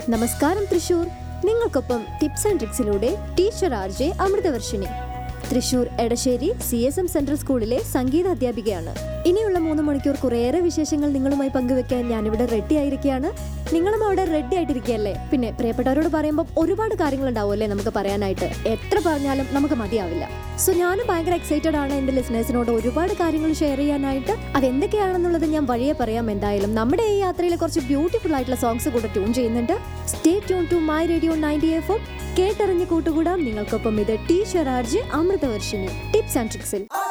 നമസ്കാരം തൃശൂർ നിങ്ങൾക്കൊപ്പം tips and ട്രിക്സിലൂടെ teacher R J Amruthavarshini Thrissur Edassery C S M central സ്കൂളിലെ സംഗീത അധ്യാപികയാണ് ഇനിയുള്ള മൂന്ന് മണിക്കൂർ കുറേയേറെ വിശേഷങ്ങൾ നിങ്ങളുമായി പങ്കുവെക്കാൻ ഞാനിവിടെ റെഡി ആയിരിക്കുകയാണ് നിങ്ങളും അവിടെ റെഡി ആയിട്ടിരിക്കുകയല്ലേ പിന്നെ പ്രിയപ്പെട്ടവരോട് പറയുമ്പോൾ ഒരുപാട് കാര്യങ്ങൾ ഉണ്ടാവുമല്ലേ നമുക്ക് പറയാനായിട്ട് എത്ര പറഞ്ഞാലും നമുക്ക് മതിയാവില്ല സോ ഞാനും ഭയങ്കര എക്സൈറ്റഡ് ആണ് എൻ്റെ ലിസണേഴ്സിനോട് ഒരുപാട് കാര്യങ്ങൾ ഷെയർ ചെയ്യാനായിട്ട് അതെന്തൊക്കെയാണെന്നുള്ളത് ഞാൻ വഴിയെ പറയാം എന്തായാലും നമ്മുടെ ഈ യാത്രയിൽ കുറച്ച് ബ്യൂട്ടിഫുൾ ആയിട്ടുള്ള സോങ്സ് കൂടെ ട്യൂൺ ചെയ്യുന്നുണ്ട് stay tune to my radio ninety F M കേട്ടറിഞ്ഞ് കൂട്ടുകൂടാം നിങ്ങൾക്കൊപ്പം ഇത് teacher RJ Amruthavarshini tips and ട്രിക്സിൽ